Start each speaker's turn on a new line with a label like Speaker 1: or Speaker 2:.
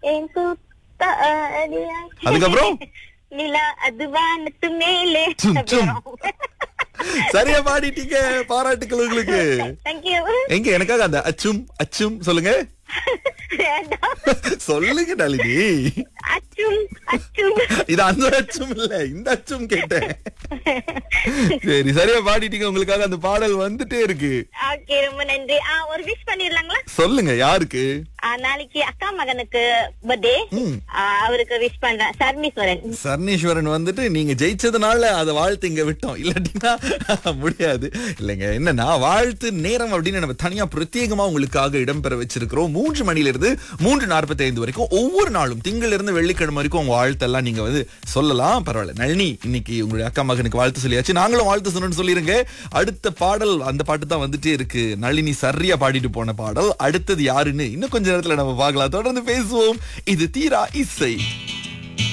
Speaker 1: என் கூத்த அடியா.
Speaker 2: அதுக்கப்புறம்?
Speaker 1: நிலா அது வானத்து மேலே
Speaker 2: சும், சும். சரியா பாடிட்டீங்க பாராட்டுக்கள் உங்களுக்கு
Speaker 1: தேங்க்யூ
Speaker 2: எங்க எனக்காக அந்த அச்சும் அச்சும் சொல்லுங்க சொல்லுங்க நளினி
Speaker 1: அச்சும் அச்சும்
Speaker 2: இது அந்த அச்சும் இல்ல இந்த அச்சும் கேட்டேன் சரி சரியா பாடிட்டீங்க உங்களுக்காக அந்த பாடல் வந்துட்டே இருக்கு
Speaker 1: ஓகே ரொம்ப நன்றி ஆ, ஒரு விஷ் பண்ணிடலாங்களா
Speaker 2: சொல்லுங்க யாருக்கு
Speaker 1: ஆ, நாளைக்கு அக்கா மகனுக்கு பர்த்டே
Speaker 2: ம்.
Speaker 1: அவருக்கு விஷ் பண்றேன் சர்மீஸ்வரன்
Speaker 2: சர்ணீஸ்வரன் வந்துட்டு நீங்க ஜெயிச்சதுனால அதை வாழ்த்து இங்க விட்டோம் இல்லாட்டினா முடியாது இல்லைங்க என்னன்னா வாழ்த்து நேரம் அப்படின்னு நம்ம தனியா பிரத்யேகமா உங்களுக்காக இடம்பெற வச்சிருக்கிறோம் மூன்று மணில இருந்து மூன்று நாற்பத்தி ஐந்து வரைக்கும் ஒவ்வொரு நாளும் திங்கள் இருந்து வெள்ளிக்கிழமை வரைக்கும் உங்க வாழ்த்தெல்லாம் நீங்க வந்து சொல்லலாம் பரவாயில்ல நளினி இன்னைக்கு உங்களுடைய அக்கா மகனுக்கு வாழ்த்து சொல்லியாச்சு நாங்களும் வாழ்த்து சொல்லணும்னு சொல்லிருங்க அடுத்த பாடல் அந்த பாட்டு தான் வந்துட்டே இருக்கு நளினி சரியா பாடிட்டு போன பாடல் அடுத்தது யாருன்னு இன்னும் கொஞ்ச நேரத்துல நம்ம பார்க்கலாம் தொடர்ந்து பேசுவோம் இது தீரா இசை